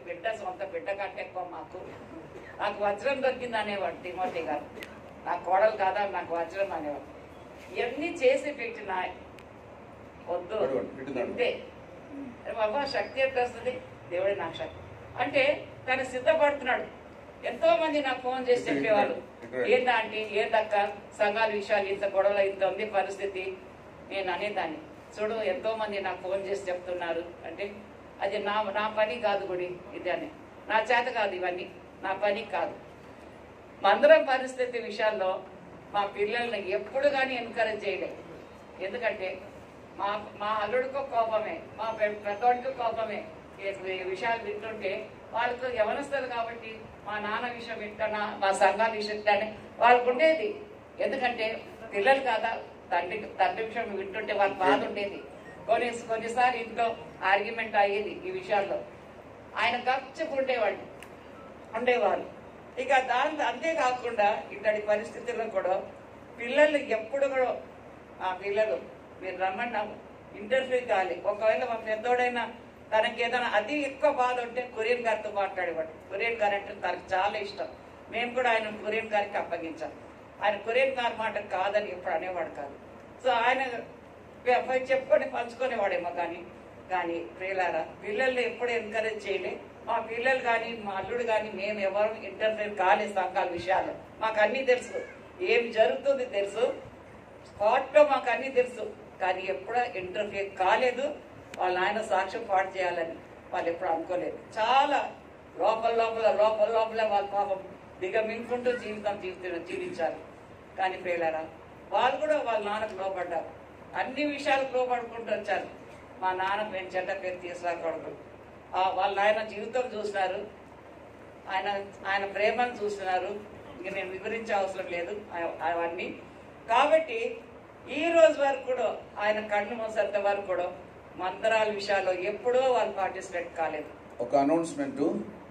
బిడ్డ సొంత బిడ్డ కంటే ఎక్కువ మాకు నాకు వజ్రం దొరికింది అనేవాడు తిమోతి గారు నా కోడలు కాదా నాకు వజ్రం అనేవాడు ఇవన్నీ చేసి పెట్టిన వద్దు పడవండి, ఇటు దండం. ఇంతే అరే బాబా శక్తి ఎట్లా వస్తుంది దేవుడే నాకు శక్తి అంటే తను సిద్ధపడుతున్నాడు ఎంతో మంది నాకు ఫోన్ చేసి ఇటు, ఇటు చెప్పేవాళ్ళు రండి, ఇటు రండి. ఏందా అంటే ఏందక్క సంఘాల విషయాలు ఇంత గొడవలు ఇంత ఉంది పరిస్థితి నేను అనేదాన్ని చూడు ఎంతో మంది నాకు ఫోన్ చేసి చెప్తున్నారు అంటే అది నా నా పని కాదు గుడి ఇది అని నా చేత కాదు ఇవన్నీ నా పని కాదు మందిరం పరిస్థితి విషయాల్లో మా పిల్లల్ని ఎప్పుడు కానీ ఎంకరేజ్ చేయలేదు ఎందుకంటే మా మా అల్లుడికో కోపమే మా పె- పెద్దవాడికి కోపమే ఈ- ఈ విషయాలు వింటుంటే వాళ్ళకు ఎవరొస్తారు కాబట్టి మా నాన్న విషయం వింటానా మా సంఘాల విషయం వింటానే వాళ్ళకు ఉండేది ఎందుకంటే పిల్లలు కాదా తండ్రి తండ్రి విషయం వింటుంటే వాళ్ళకి బాధ ఉండేది కొన్ని కొన్నిసార్లు ఇంట్లో ఆర్గ్యుమెంట్ అయ్యేది ఈ విషయాల్లో ఆయన గప్చుకు ఉండేవాళ్ళు ఉండేవారు ఇక దాని అంతేకాకుండా ఇట్టడి పరిస్థితుల్లో కూడా పిల్లలు ఎప్పుడు కూడా ఆ పిల్లలు మీరు రమ్మన్నాము ఇంటర్వ్యూ కాలి ఒకవేళ మా పెద్దోడైనా తనకి ఏదైనా అతి ఎక్కువ బాధ ఉంటే కొరియన్ గారితో మాట్లాడేవాడు కొరియన్ గారు అంటే తనకు చాలా ఇష్టం మేము కూడా ఆయన కొరియన్ గారికి అప్పగించాం ఆయన కొరియన్ గారి మాట కాదని ఎప్పుడు అనేవాడు కాదు సో ఆయన పోయి చెప్పుకొని పంచుకునేవాడేమో కానీ కానీ ప్రియులారా పిల్లల్ని ఎప్పుడు ఎంకరేజ్ చేయలే మా పిల్లలు కానీ మా అల్లుడు కానీ మేము ఎవరు ఇంటర్ఫేర్ కాలేదు సంఘాల విషయాలు మాకు అన్నీ తెలుసు ఏం జరుగుతుంది తెలుసు స్పాట్లో మాకు అన్నీ తెలుసు కానీ ఎప్పుడూ ఇంటర్ఫేర్ కాలేదు వాళ్ళ ఆయన సాక్ష్యం పాటు చేయాలని వాళ్ళు ఎప్పుడు అనుకోలేదు చాలా లోపల లోపల లోపల లోపల వాళ్ళ పాపం దిగమింగుకుంటూ జీవితం జీవితం జీవించారు కానీ ప్రియులారా వాళ్ళు కూడా వాళ్ళ నాన్నకు లోపడ్డారు అన్ని విషయాలకు లోపడుకుంటూ వచ్చారు మా నాన్న మేము చెడ్డ పేరు తీసుకురాకూడదు ఆ వాళ్ళ ఆయన జీవితం చూసినారు ఆయన ఆయన ప్రేమను చూస్తున్నారు ఇంక నేను వివరించే అవసరం లేదు ఆ- అవన్నీ కాబట్టి ఈ రోజు వరకు కూడా ఆయన కళ్ళు మూసేంత వరకు కూడా మందరాల విషయాల్లో ఎప్పుడూ వాళ్ళు పార్టిసిపేట్ కాలేదు ఒక అనౌన్స్మెంట్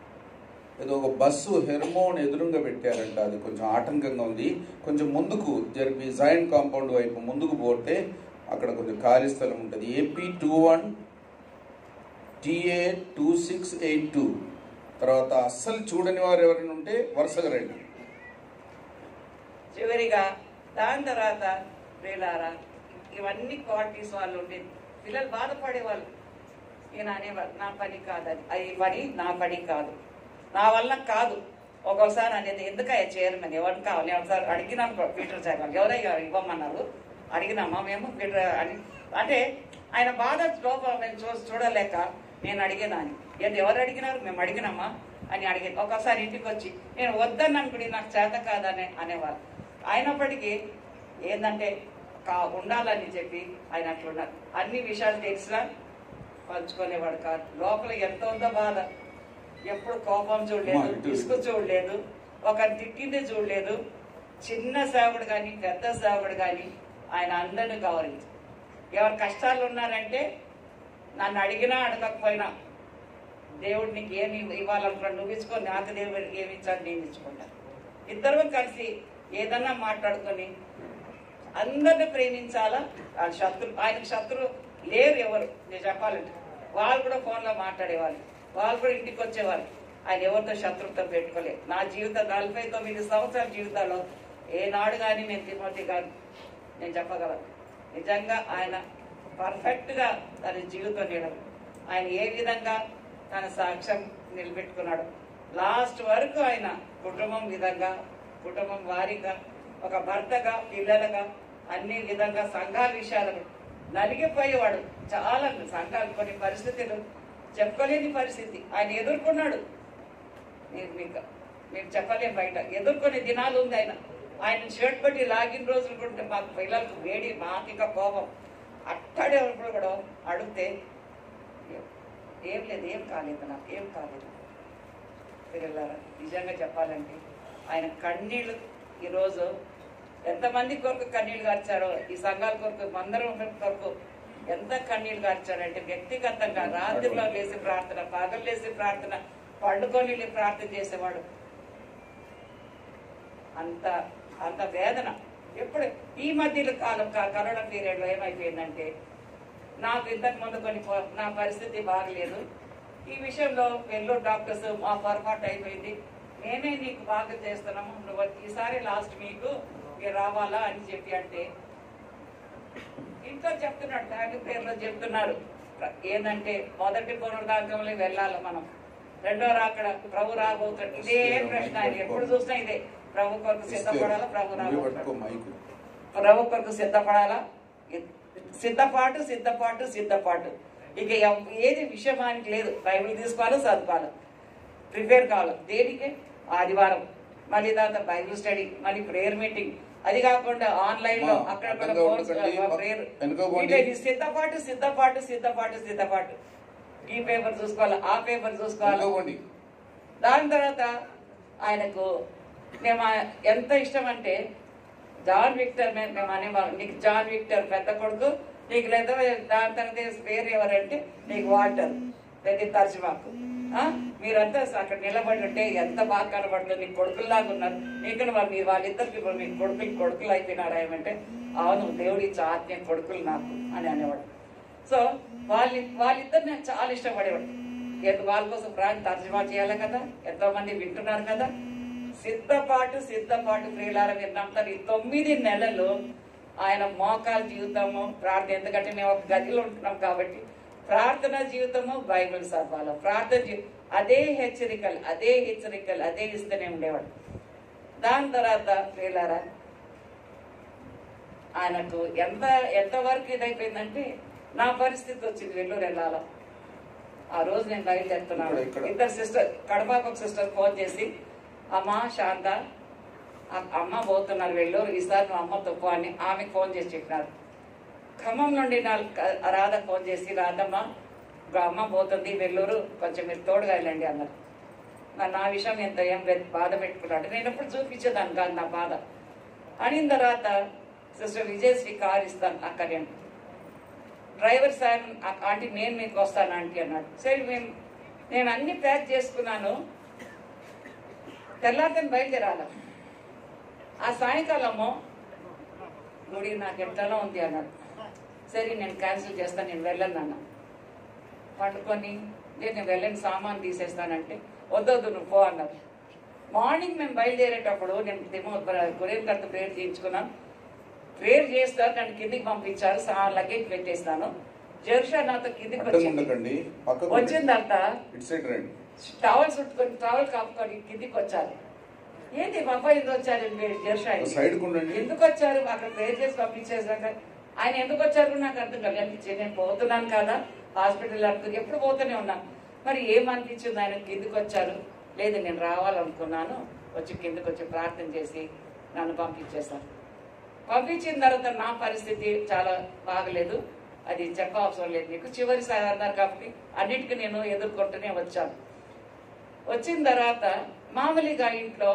ఏదో ఒక బస్సు హెర్మోన్ ఎదురుగా పెట్టారంట అది కొంచెం ఆటంకంగా ఉంది కొంచెం ముందుకు జరిపి జైన్ కాంపౌండ్ వైపు ముందుకు పోతే అక్కడ కొంచెం ఖాళీ స్థలం ఉంటుంది AP two one TA two six eight two తర్వాత అస్సలు చూడని వారు ఎవరైనా ఉంటే వరుసగా రండి చివరిగా దాని తర్వాత ప్రియులారా ఇవన్నీ క్వాలిటీస్ వాళ్ళు ఉండేది పిల్లలు బాధపడేవాళ్ళు ఈయన అనేవాళ్ళు నా పని కాదు అది అది ఈ పని నా పని కాదు నా వల్ల కాదు ఒక్కోసారి అనేది ఎందుకయ్యా చైర్మన్ ఎవరికి కావాలి నేను ఒకసారి అడిగినాను కూడా పీటర్ చైర్మన్ ఎవరయ్యా ఇవ్వమన్నారు అడిగినామా మేము పీటర్ అని అంటే ఆయన బాధ లోపల మేము చూ చూడలేక నేను అడిగేదాన్ని ఏంటి ఎవరు అడిగినారు మేము అడిగినామా అని అడిగేది ఒకసారి ఇంటికి వచ్చి నేను వద్దని అనుకుని నాకు చేత కాదని అనేవారు అయినప్పటికీ ఏంటంటే కా ఉండాలని చెప్పి ఆయన అట్లున్నారు అన్ని విషయాలు తెలిసినా పంచుకునేవాడు కాదు లోపల ఎంత ఉందో బాధ ఎప్పుడు కోపం చూడలేదు అమ్మా, ఇటు- విసుగు చూడలేదు ఒక తిట్టింది చూడలేదు చిన్న సేవకుడు కానీ పెద్ద సేవకుడు కానీ ఆయన అందరిని గౌరవించు ఎవరు కష్టాలు ఉన్నారంటే నన్ను అడిగినా అడగకపోయినా దేవుడు నీకు ఏమి ఇవ్వాలనుకున్నా నువ్వు ఇచ్చుకో నాకు దేవుడు ఏమి ఇచ్చాడు నేను ఇచ్చుకుంటా ఇద్దరు కలిసి ఏదన్నా మాట్లాడుకొని అందరిని ప్రేమించాలా వాళ్ళ శత్రు ఆయనకు శత్రు లేరు ఎవరు నేను చెప్పాలంటే వాళ్ళు కూడా ఫోన్లో మాట్లాడేవాళ్ళు వాళ్ళు కూడా ఇంటికి వచ్చేవాళ్ళు ఆయన ఎవరితో శత్రుత్వం పెట్టుకోలేదు నా జీవిత నలభై తొమ్మిది సంవత్సరాల జీవితాల్లో ఏనాడు కానీ నేను తిమోతి గారు నేను చెప్పగలను నిజంగా ఆయన పర్ఫెక్ట్గా తన జీవితం నిలబడి ఆయన ఏ విధంగా తన సాక్ష్యం నిలబెట్టుకున్నాడు లాస్ట్ వరకు ఆయన కుటుంబం విధంగా కుటుంబం వారిగా ఒక భర్తగా పిల్లలుగా అన్ని విధంగా సంఘాల విషయాలను నలిగిపోయేవాడు చాలా సంఘాలు కొన్ని పరిస్థితులు చెప్పుకోలేని పరిస్థితి ఆయన ఎదుర్కొన్నాడు నేను మీకు మేము చెప్పలేం బయట ఎదుర్కొనే దినాలు ఉంది ఆయన ఆయన షర్ట్ బట్టి లాగిన రోజులు కూడా మాకు పిల్లలకు వేడి మాకిక కోపం అట్టడే ఉన్నప్పుడు కూడా అడిగితే ఏం లేదు ఏం కాలేదు నాకు ఏం కాలేదు పిల్లలారా నిజంగా చెప్పాలంటే ఆయన కన్నీళ్ళు ఈరోజు ఎంతమంది కొరకు కన్నీళ్ళు గార్చారో ఈ సంఘాల కొరకు మందరం కొరకు ఎంత కన్నీళ్ళు గార్చాడంటే వ్యక్తిగతంగా రాత్రిలో లేచి ప్రార్థన పగలు లేచి ప్రార్థన పండుకొని వెళ్ళి ప్రార్థన చేసేవాడు అంత అంత వేదన ఎప్పుడు ఈ మధ్యలో కాలం క- కరోనా పీరియడ్లో ఏమైపోయిందంటే నాకు ఇంతకు ముందు కొన్ని పో- నా పరిస్థితి బాగలేదు ఈ విషయంలో వెల్లూరు డాక్టర్స్ మా పొరపాటు అయిపోయింది మేమే నీకు బాగా చేస్తున్నాము నువ్వు ఈసారి లాస్ట్ మీకు మీరు రావాలా అని చెప్పి అంటే ఇంట్లో చెప్తున్నాడు ఫ్యామిలీ పేరులో చెప్తున్నారు ఏంటంటే మొదటి పునరుద్ధాగంలో వెళ్ళాలి మనం రెండో రాకడ ప్రభు రాబోతాడు ఇదే ప్రశ్న ఆయన ఎప్పుడు చూసినా ఇదే ప్రభు కొరకు సిద్ధపడాలా ప్రభు నువ్వే పట్టుకో రాబోతాడు మైకు ప్రభు కొరకు సిద్ధపడాలా సిద్ధపాటు సిద్ధపాటు సిద్ధపాటు ఇక ఎవ్- ఏది విషయమానికి లేదు బైబిల్ తీసుకోవాలి చదువుకోవాలి ప్రిపేర్ కావాలి దేనికి ఆదివారం మళ్ళీ తర్వాత బైబిల్ స్టడీ మళ్ళీ ప్రేయర్ మీటింగ్ అది కాకుండా ఆన్లైన్ లో అమ్మా, అక్కడ అడ్డంగా ఉండకండి. ప్రేయర్ వెనుక పోండి. సిద్ధపాటు సిద్ధపాటు సిద్ధపాటు సిద్ధపాటు ఈ పేపర్ చూసుకోవాలి ఆ పేపర్ చూసుకోవాలి అనుకోండి దాని తర్వాత ఆయనకు మేము ఆ- ఎంత ఇష్టం అంటే జాన్ విక్టర్ మే- మేము అనేవాళ్ళం నీకు జాన్ విక్టర్ పెద్ద కొడుకు నీకు లేదా దాని తర్వాత పేరు ఎవరంటే నీకు వాటర్ ప్రతి తర్జుమాకు ఆ? మీరంతా అక్కడ నిలబడి ఉంటే ఎంత బాగా కనబడుతుంది నీ కొడుకుల్లాగా ఉన్నారు నీకు వాళ్ళు మీ వాళ్ళిద్దరికి ఇప్పుడు మీ కొడుకులు కొడుకులు అయిపోయినారా ఏమంటే అవును దేవుడి ఇచ్చే ఆత్మీయ కొడుకులు నాకు అని అనేవాడు సో వాళ్ళ వాళ్ళిద్దరు నేను చాలా ఇష్టపడేవాడు ఎంత వాళ్ళ కోసం ప్రాణి తర్జుమా చేయాలి కదా ఎంతో మంది వింటున్నారు కదా సిద్ధపాటు సిద్ధపాటు ప్రియులార విన్నంతా ఈ తొమ్మిది నెలలు ఆయన మోకాల జీవితము ప్రార్థన ఎందుకంటే మేము ఒక గదిలో ఉంటున్నాం కాబట్టి ప్రార్థన జీవితము బైబిల్ చదవాలి ప్రార్థన జీ- అదే హెచ్చరికలు అదే హెచ్చరికలు అదే ఇస్తూనే ఉండేవాడు దాని తర్వాత ప్రియులారా ఆయనకు ఎంత ఎంతవరకు ఇదైపోయిందంటే నా పరిస్థితి వచ్చింది వెల్లూరు వెళ్ళాల ఆ రోజు నేను బయలుదేరుతున్నాను ఇక్కడ, ఇక్కడ. ఇద్దరు సిస్టర్ కడపకు ఒక సిస్టర్ ఫోన్ చేసి అమ్మ శాంత ఆ- అమ్మ పోతున్నారు వెల్లూరు ఈసారి నువ్వు అమ్మతో పో అని ఆమెకు ఫోన్ చేసి చెప్పినారు ఖమ్మం నుండి నా రాధ ఫోన్ చేసి రాధమ్మ ఇప్పుడు అమ్మ పోతుంది వెల్లూరు కొంచెం మీరు తోడుగా వెళ్ళండి అన్నారు నా- నా విషయం ఎంత ఏం పెద్ద బాధ పెట్టుకున్నాడు నేను ఎప్పుడు చూపించేదాన్ని కాదు నా బాధ అనిన తర్వాత సిస్టర్ విజయశ్రీ కార్ ఇస్తాను అక్కడ నేను డ్రైవర్ సార్ ఆ- ఆంటీ నేను మీకు వస్తాను ఆంటీ అన్నాడు సరే మేము నేను అన్ని ప్యాక్ చేసుకున్నాను తెల్లారిని బయలుదేరాల ఆ సాయంకాలము గుడి నాకు ఎంతలో ఉంది అన్నాడు సరే నేను క్యాన్సిల్ చేస్తాను నేను వెళ్ళను అన్నా పండుకొని నేను వెళ్ళని సామాన్ తీసేస్తానంటే వద్దొద్దు నువ్వు పో అన్నారు మార్నింగ్ మేము బయలుదేరేటప్పుడు నేను దిమో గురేం కర్త ప్రేయర్ చేయించుకున్నాను ప్రేయర్ చేస్తారు నన్ను కిందికి పంపించారు సా లగేజ్ పెట్టేస్తాను జెర్షా నాతో కిందికి అడ్డం వచ్చింది ఉండకండి పక్కకు వచ్చిందంట ఇటు సైడ్ రండి టవల్ చుట్టుకొని టవల్ కప్పుకొని కిందికి వచ్చారు ఏంటి మా అబ్బాయి ఎందుకు వచ్చారు మీరు జెర్షా ఒక సైడ్కు ఉండండి. ఎందుకు వచ్చారు అక్కడ ప్రేయర్ చేసి పంపించేసాక ఆయన ఎందుకు వచ్చారు కూడా నాకు అర్థం కాదు అనిపించింది నేను పోతున్నాను కదా హాస్పిటల్ అనుకుని ఎప్పుడు పోతూనే ఉన్నాను మరి ఏమనిపించింది ఆయన కిందికి వచ్చారు లేదు నేను రావాలనుకున్నాను వచ్చి కిందికి వచ్చి ప్రార్థన చేసి నన్ను పంపించేశారు పంపించిన తర్వాత నా పరిస్థితి చాలా బాగలేదు అది చెప్పవసరం లేదు మీకు చివరిసారి అన్నారు కాబట్టి అన్నిటికీ నేను ఎదుర్కొంటూనే వచ్చాను వచ్చిన తర్వాత మామూలుగా ఇంట్లో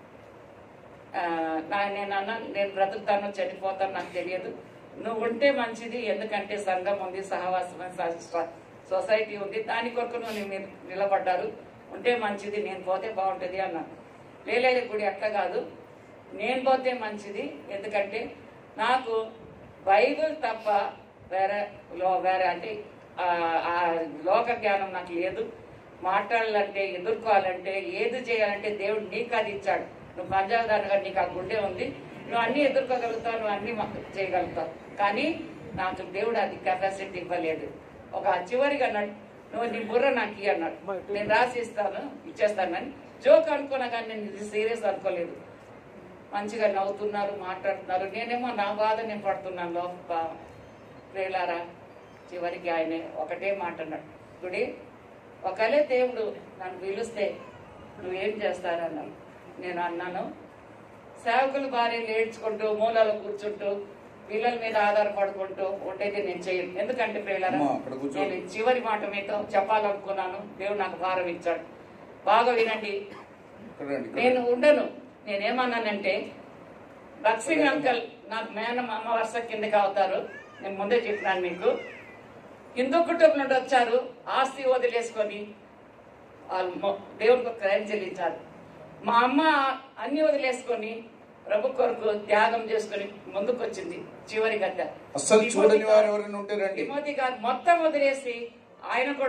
ఆ, నా- నేను అన్నా నేను బ్రతుకుతాను చనిపోతాను నాకు తెలియదు నువ్వు ఉంటే మంచిది ఎందుకంటే సంఘం ఉంది సహవాసం స- స- సొసైటీ ఉంది దాని కొరకు నువ్వు మీరు నిలబడ్డారు ఉంటే మంచిది నేను పోతే బాగుంటుంది అన్నాను లేలేదు గుడి అట్లా కాదు నేను పోతే మంచిది ఎందుకంటే నాకు బైబిల్ తప్ప వేరే లో వేరే అంటే ఆ, ఆ లోక జ్ఞానం నాకు లేదు మాట్లాడాలంటే ఎదుర్కోవాలంటే ఏది చేయాలంటే దేవుడు నీకు అది ఇచ్చాడు నువ్వు పంజాబ్ నీకు ఆ గుండె ఉంది నువ్వు అన్ని ఎదుర్కోగలుగుతావు నువ్వు అన్ని మాకు చేయగలుగుతావు కానీ నాకు దేవుడు అది కెపాసిటీ ఇవ్వలేదు ఒక చివరిగా అన్నాడు నువ్వు నీ బుర్ర నాకు ఇయ్యి అన్నాడు నేను రాసి ఇస్తాను ఇచ్చేస్తానని జోక్ అనుకున్నా కానీ నేను ఇది సీరియస్ అనుకోలేదు మంచిగా నవ్వుతున్నారు మాట్లాడుతున్నారు నేనేమో నా బాధ నేను పడుతున్నాను లోప ప్రేలారా చివరికి ఆయన ఒకటే మాట అన్నాడు గుడి ఒకలే దేవుడు నన్ను పిలిస్తే నువ్వేం చేస్తారన్నాను నేను అన్నాను సేవకులు భార్యలు ఏడ్చుకుంటూ మూలలో కూర్చుంటూ పిల్లల మీద ఆధారపడుకుంటూ ఉండేది నేను చేయను ఎందుకంటే ప్రియులారా, అమ్మా, అక్కడ కూర్చో. నేను ఈ చివరి మాట మీతో చెప్పాలనుకున్నాను దేవుడు నాకు భారం ఇచ్చాడు బాగా వినండి ఇక్కడ రండి ఇక్కడ నేను ఉండను నేనేమన్నానంటే లక్ష్మీ అంకల్ నాకు మేనం అమ్మ వరుస కిందకి అవుతారు నేను ముందే చెప్పినాను మీకు హిందూ కుటుంబం నుండి వచ్చారు ఆస్తి వదిలేసుకొని వాళ్ళు మొ- దేవునికి క్రయం చెల్లించారు మా అమ్మ అన్ని వదిలేసుకొని ప్రభు కొరకు త్యాగం చేసుకొని ముందుకు వచ్చింది చివరి గద్ద అస్సలు చూడని వారు ఎవరైనా ఉంటే రండి తిమోతి గారు మొత్తం వదిలేసి ఆయన కూడా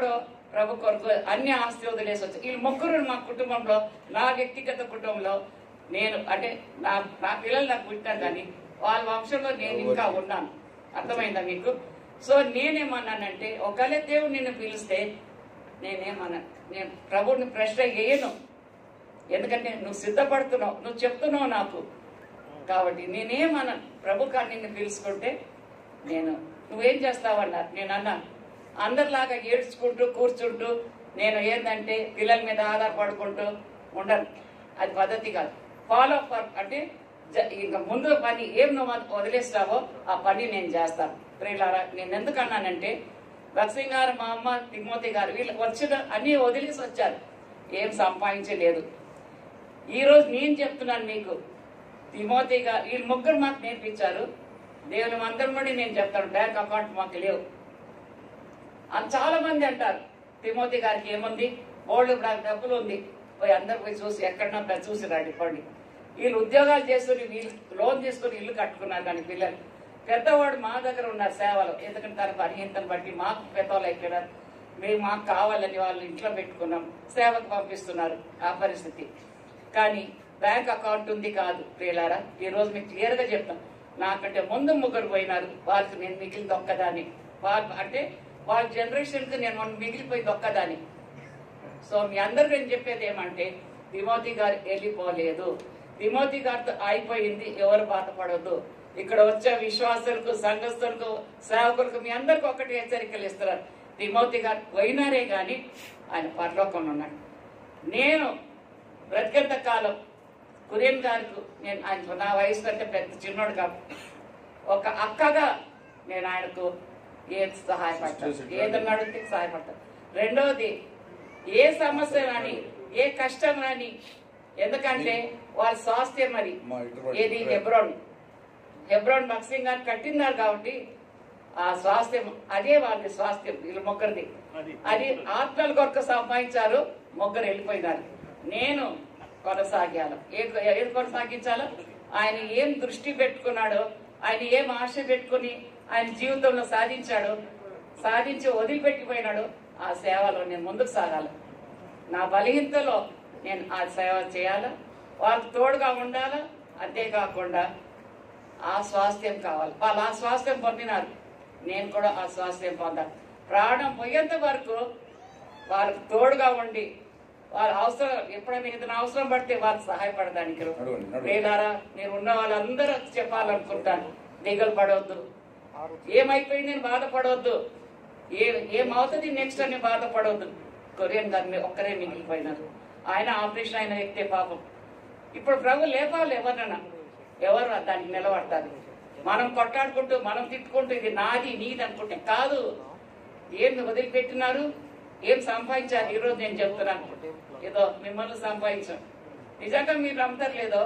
ప్రభు కొరకు అన్ని ఆస్తి వదిలేసి వచ్చి వీళ్ళు ముగ్గురు మా కుటుంబంలో నా వ్యక్తిగత కుటుంబంలో నేను అంటే నా నా పిల్లలు నాకు పుట్టాను కానీ వాళ్ళ వంశంలో నేను ఇంకా ఉన్నాను అర్థమైందా మీకు సో నేనేమన్నానంటే ఒకవేళ దేవుడు నిన్ను పిలిస్తే నేనేమన్నా నేను ప్రభుని ప్రశ్న వేయను ఎందుకంటే నువ్వు సిద్ధపడుతున్నావు నువ్వు చెప్తున్నావు నాకు కాబట్టి నేనేమన్నా ప్రభు కానీ నిన్ను పిలుచుకుంటే నేను నువ్వేం చేస్తావన్నారు నేను అన్నాను అందరిలాగా ఏడ్చుకుంటూ కూర్చుంటూ నేను ఏంటంటే పిల్లల మీద ఆధారపడుకుంటూ ఉండను అది పద్ధతి కాదు ఫాలో అప్ అంటే జ- ఇంకా ముందు పని ఏం నువ్వు వదిలేస్తావో ఆ పని నేను చేస్తాను ప్రియులారా నేను ఎందుకు అన్నానంటే భక్సింగ్ గారు మా అమ్మ తిమోతి గారు వీళ్ళు వచ్చిన అన్ని వదిలేసి వచ్చారు ఏం సంపాదించలేదు ఈ రోజు నేను చెప్తున్నాను మీకు తిమోతి గారు వీళ్ళు ముగ్గురు మాకు నేర్పించారు దేవుని మందిరం నుండి నేను చెప్తాను బ్యాంక్ అకౌంట్ మాకు లేవు అని చాలా మంది అంటారు తిమోతి గారికి ఏముంది ఓల్డ్ డబ్బులు ఉంది పోయి అందరు పోయి చూసి ఎక్కడన్నా చూసి రండి పండి వీళ్ళు ఉద్యోగాలు చేసుకుని వీళ్ళు లోన్ తీసుకుని ఇల్లు కట్టుకున్నారు కానీ పిల్లలు పెద్దవాడు మా దగ్గర ఉన్నారు సేవలు ఎందుకంటే తన పరిహింతను బట్టి మాకు పెద్దవాళ్ళు అయిపోయినారు మేము మాకు కావాలని వాళ్ళు ఇంట్లో పెట్టుకున్నాం సేవకు పంపిస్తున్నారు ఆ పరిస్థితి కానీ బ్యాంక్ అకౌంట్ ఉంది కాదు ప్రియులారా ఈ రోజు మీకు క్లియర్ గా చెప్తాను నాకంటే ముందు ముగ్గురు పోయినారు వాళ్ళకి నేను మిగిలిన దొక్కదాన్ని వాళ్ళు అంటే వాళ్ళ జనరేషన్ కి నేను మొన్న మిగిలిపోయి దొక్కదాన్ని సో మీ అందరు నేను చెప్పేది ఏమంటే తిమోతి గారు వెళ్ళిపోలేదు తిమోతి గారితో అయిపోయింది ఎవరు బాధపడొద్దు ఇక్కడ వచ్చే విశ్వాసులకు సంఘస్థులకు సేవకులకు మీ అందరికి ఒకటి హెచ్చరికలు ఇస్తున్నారు తిమోతి గారు పోయినారే గాని ఆయన పరలోకంలో ఉన్నాడు నేను బ్రతికేంత కాలం కురియన్ గారికి నేను ఆయన నా వయసు కంటే పెద్ద చిన్నోడు కాదు ఒక అక్కగా నేను ఆయనకు ఏది సహాయపడతాను ఏదన్నా అడిగితే సహాయపడతాను రెండవది ఏ సమస్య రాని ఏ కష్టం రాని ఎందుకంటే వాళ్ళ స్వాస్థ్యం మరి మా ఇటువంటి ఏది హెబ్రోన్ హెబ్రోన్ బక్సింగ్ గారు కట్టినారు కాబట్టి ఆ స్వాస్థ్యం అదే వాళ్ళ స్వాస్థ్యం వీళ్ళు మొక్కరిది అది ఆత్మల కొరకు సంపాదించారు మొగ్గరు వెళ్ళిపోయినారు నేను కొనసాగాను ఏ ఏది కొనసాగించాలో ఆయన ఏం దృష్టి పెట్టుకున్నాడో ఆయన ఏం ఆశ పెట్టుకుని ఆయన జీవితంలో సాధించాడో సాధించి వదిలిపెట్టిపోయినాడు ఆ సేవలో నేను ముందుకు సాగాలి నా బలహీనతలో నేను ఆ సేవ చేయాలా వాళ్ళకి తోడుగా ఉండాలా అంతేకాకుండా ఆ స్వాస్థ్యం కావాలి వాళ్ళు ఆ స్వాస్థ్యం పొందినారు నేను కూడా ఆ స్వాస్థ్యం పొందాలి ప్రాణం పోయేంత వరకు వాళ్ళకి తోడుగా ఉండి వాళ్ళ అవసరం ఎప్పుడైనా ఏదైనా అవసరం పడితే వాళ్ళకి సహాయపడడానికి నడవండి, నడవండి. లేదారా నేను ఉన్న వాళ్ళందరూ చెప్పాలనుకుంటాను దిగులు పడవద్దు ఏమైపోయింది నేను బాధపడవద్దు ఏ ఏమవుతుంది నెక్స్ట్ అని బాధపడవద్దు కొరియన్ గారిని ఒక్కరే మిగిలిపోయినారు ఆయన ఆపరేషన్ అయిన వ్యక్తే పాపం ఇప్పుడు ప్రభు లేపాలి ఎవరన్నా ఎవరు దానికి నిలబడతారు మనం కొట్టాడుకుంటూ మనం తిట్టుకుంటూ ఇది నాది నీది అనుకుంటే కాదు ఏం వదిలిపెట్టినారు ఏం సంపాదించారు ఈరోజు నేను చెప్తున్నాను ఏదో మిమ్మల్ని సంపాదించాం నిజంగా మీరు నమ్ముతారు లేదో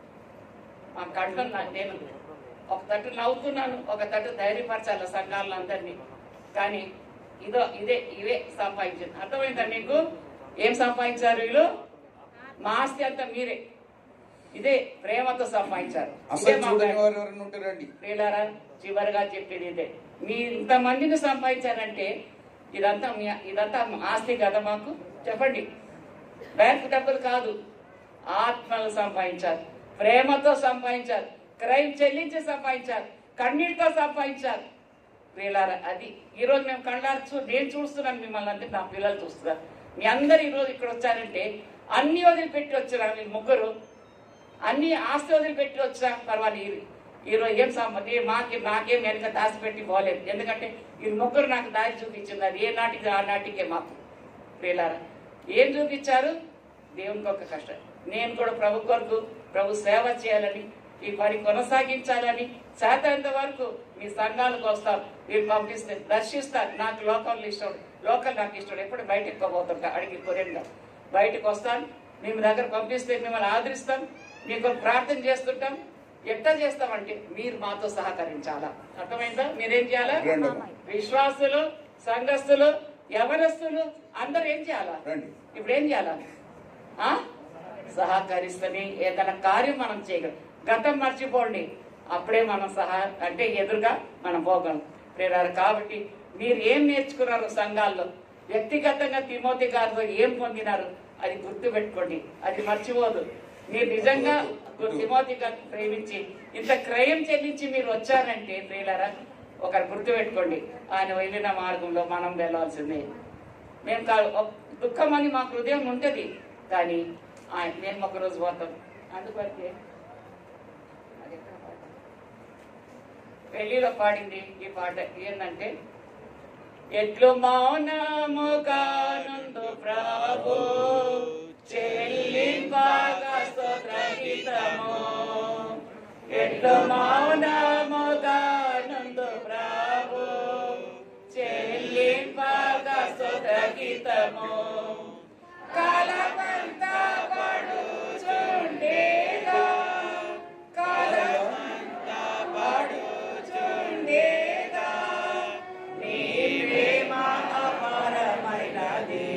మా కళ్ళు నా- నేను ఒక తట్టు నవ్వుతున్నాను ఒక తట్టు ధైర్యపరచాలి సంఘాలను అందరినీ కానీ ఇదో ఇదే ఇవే సంపాదించింది అర్థమైందా మీకు ఏం సంపాదించారు వీళ్ళు మా ఆస్తి అంతా మీరే ఇదే ప్రేమతో సంపాదించారు ఇదే అసలు మా చూడని బ్యాంక్. వారు ఎవరైనా ఉంటే రండి ప్రియులారా చివరిగా చెప్పేది ఇదే మీరు ఇంతమందిని సంపాదించారంటే ఇదంతా మీ ఇదంతా ఆస్తి కదా మాకు చెప్పండి బ్యాంక్ డబ్బులు కాదు ఆత్మలు సంపాదించారు ప్రేమతో సంపాదించారు క్రైమ్ చెల్లించి సంపాదించారు కన్నీటితో సంపాదించారు ప్రియులారా అది ఈ రోజు మేము కళ్ళారు చూ నేను చూస్తున్నాను మిమ్మల్ని అంటే నా పిల్లలు చూస్తున్నారు మీ అందరు ఈ రోజు ఇక్కడ వచ్చారంటే అన్ని వదిలిపెట్టి వచ్చారు మీ ముగ్గురు అన్ని ఆస్తి వదిలిపెట్టి వచ్చా పర్వాలేదు ఈరోజు ఏం సంపద మాకి నాకేం వెనక దాచి పెట్టి పోలేదు ఎందుకంటే ఈ ముగ్గురు నాకు దారి చూపించింది అది ఏ నాటికి ఆ నాటికే మాకు ప్రియులారా ఏం చూపించారు దేవునికి ఒక కష్టం నేను కూడా ప్రభు కొరకు ప్రభు సేవ చేయాలని ఈ పని కొనసాగించాలని శాతంత వరకు మీ సంఘాలకు వస్తాం మీరు పంపిస్తే దర్శిస్తారు నాకు లోకల్ ఇష్టం లోకల్ నాకు ఇష్టం ఎప్పుడు బయటకు పోతుంటా అడిగి కొరేంగా బయటకు వస్తాను మేము దగ్గర పంపిస్తే మిమ్మల్ని ఆదరిస్తాం మీకు ప్రార్థన చేస్తుంటాం ఎట్లా చేస్తామంటే మీరు మాతో సహకరించాలా అర్థమైందా మీరేం చేయాలా రండి అమ్మా. విశ్వాసులు సంఘస్థులు యవనస్తులు అందరూ ఏం చేయాలా రండి ఇప్పుడు ఏం చేయాలా ఆ? సహకరిస్తని ఏదైనా కార్యం మనం చేయగలం గతం మర్చిపోండి అప్పుడే మనం సహా అంటే ఎదురుగా మనం పోగలం ప్రేరారు కాబట్టి మీరు ఏం నేర్చుకున్నారు సంఘాల్లో వ్యక్తిగతంగా తిమోతి గారితో ఏం పొందినారు అది గుర్తు పెట్టుకోండి అది మర్చిపోదు మీరు నిజంగా తిమోతి గారిని ప్రేమించి ఇంత క్రయం చెల్లించి మీరు వచ్చారంటే ప్రియులారా ఒకరు గుర్తు పెట్టుకోండి ఆయన వెళ్ళిన మార్గంలో మనం వెళ్ళాల్సిందే మేము కా- ఒక- దుఃఖం అని మా హృదయం ఉంటుంది కానీ ఆయన మేము ఒక రోజు పోతాం అందుకొరకే అది ఎక్కడ పాట? పెళ్లిలో పాడింది ఈ పాట ఏంటంటే ఎట్లు మౌనముగా నుండు ప్రభు చెల్లింపగా స్తోత్ర గీతము ఎట్లు మౌనముగా నుండు ప్రభు చెల్లింపగా స్తోత్ర గీతము కాలమంతా పడుచుండేగా కాలమంతా పడుచుండేగా నీ ప్రేమ అపారమైనది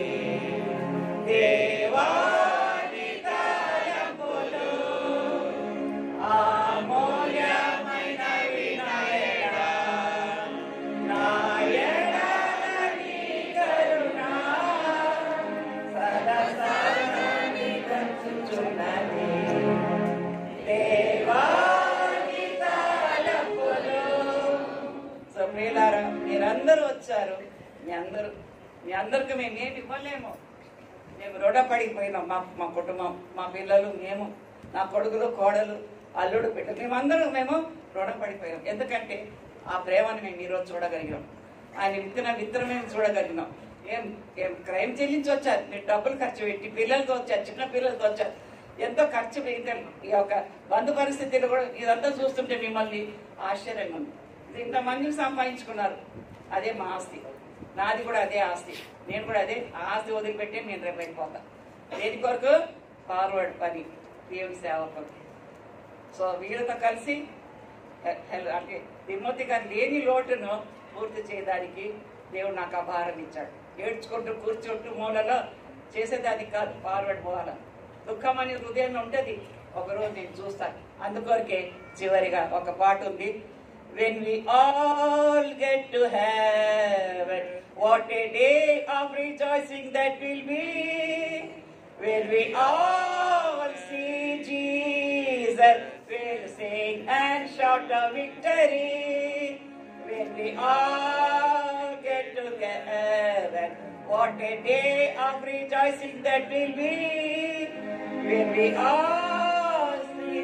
దేవాని తలంపులు అమూల్యమైన వినాయక నాయనని కరుణ సదా సదాని కంచుచున్నది దేవాని తలంపులు సో ప్రియులారా మీరందరూ వచ్చారు మీ అందరూ మీ అందరికి మేము ఏమి ఇవ్వలేము మేము రుణపడిపోయినాం మా మా కుటుంబం మా పిల్లలు మేము నా కొడుకులు కోడలు అల్లుడు బిడ్డ మేమందరూ మేము రుణపడిపోయాం ఎందుకంటే ఆ ప్రేమను మేము ఈరోజు చూడగలిగాం ఆయన విత్తన విత్తనం మేము చూడగలిగినాం ఏం ఏం క్రైమ్ చెల్లించి వచ్చారు మీరు డబ్బులు ఖర్చు పెట్టి పిల్లలతో వచ్చారు చిన్న పిల్లలతో వచ్చారు ఎంతో ఖర్చు పెట్టి ఈ యొక్క బంధు పరిస్థితులు కూడా ఇదంతా చూస్తుంటే మిమ్మల్ని ఆశ్చర్యంగా ఉంది ఇది ఇంతమందిని సంపాదించుకున్నారు అదే మా ఆస్తి నాది కూడా అదే ఆస్తి నేను కూడా అదే ఆ ఆస్తి వదిలిపెట్టి నేను రేపు వెళ్ళిపోతా దేని కొరకు ఫార్వర్డ్ పని దేవుని సేవ కొరకు సో వీళ్ళతో కలిసి హె- హెల్- అంటే తిమ్మతి గారు లేని లోటును పూర్తి చేయడానికి దేవుడు నాకు ఆ భారం ఇచ్చాడు ఏడ్చుకుంటూ కూర్చుంటూ మూలలో చేసేదానికి కాదు ఫార్వర్డ్ పోవాల దుఃఖం అనే హృదయం ఉంటుంది ఒకరోజు నేను చూస్తాను అందుకొరకే చివరిగా ఒక పాట ఉంది When we all get to heaven, what a day of rejoicing that will be. When we all see Jesus, we'll sing and shout a victory. When we all get to heaven, what a day of rejoicing that will be. When we all see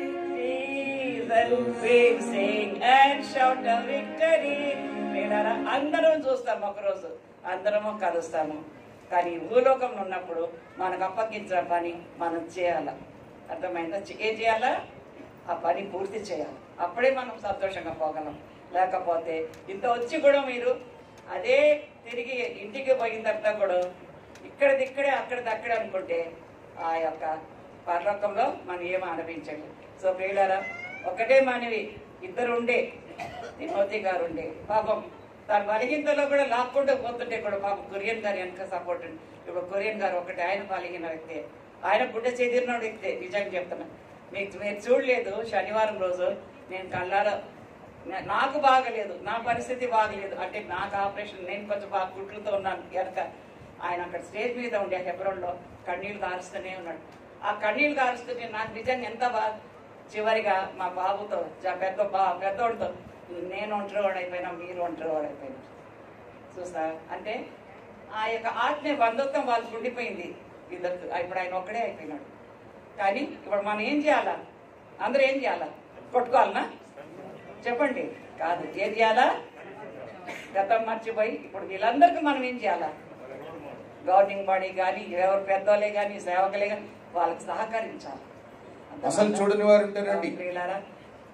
Jesus, we'll sing and shout a victory. ప్రియులారా, అందరం చూస్తాం ఒకరోజు అందరము కలుస్తాము కానీ భూలోకంలో ఉన్నప్పుడు మనకు అప్పగించిన పని మనం చేయాల అర్థమైందా చే- ఏం చేయాలా ఆ పని పూర్తి చేయాలి అప్పుడే మనం సంతోషంగా పోగలం లేకపోతే ఇంత వచ్చి కూడా మీరు అదే తిరిగి ఇంటికి పోయిన తర్వాత కూడా ఇక్కడిది ఇక్కడే అక్కడిది అక్కడే అనుకుంటే ఆ యొక్క పరలోకంలో మనం ఏం అనిపించండి సో ప్రియులారా ఒకటే మనవి ఇద్దరు ఉండే తిమోతి గారు ఉండే పాపం తన బలహీనతలో కూడా లాక్కుంటూ పోతుంటే కూడా పాపం కొరియన్ గారు వెనక సపోర్ట్ ఉంది ఇప్పుడు కొరియన్ గారు ఒకటి ఆయన బలహీన వ్యక్తే ఆయన గుడ్డ చెదిరిన వ్యక్తే నిజంగా చెప్తున్నా మీకు మీరు చూడలేదు శనివారం రోజు నేను కళ్ళారా నా- నాకు బాగలేదు నా పరిస్థితి బాగలేదు అంటే నాకు ఆపరేషన్ నేను కొంచెం బాగా గుట్లతో ఉన్నాను వెనక ఆయన అక్కడ స్టేజ్ మీద ఉండే హెబ్రోన్లో కన్నీళ్లు కారుస్తూనే ఉన్నాడు ఆ కన్నీళ్లు కారుస్తుంటే నాకు నిజంగా ఎంత బాగా చివరిగా మా బాబుతో జా- పెద్ద బా పెద్దోడితో నేను ఒంటరివాడు అయిపోయినా మీరు ఒంటరివాడు అయిపోయినా చూసా అంటే ఆ యొక్క ఆత్మీయ బంధుత్వం వాళ్ళకి ఉండిపోయింది ఇద్దరు ఇప్పుడు ఆయన ఒక్కడే అయిపోయినాడు కానీ ఇప్పుడు మనం ఏం చేయాలా అందరూ ఏం చేయాలా కొట్టుకోవాలనా చెప్పండి కాదు ఏం చేయాలా గతం మర్చిపోయి ఇప్పుడు వీళ్ళందరికీ మనం ఏం చేయాలా గవర్నింగ్ బాడీ కానీ ఎవరు పెద్దోళ్ళే కానీ సేవకులే కానీ వాళ్ళకి సహకరించాలి అసలు చూడని వారు ఉంటారండి ప్రియులారా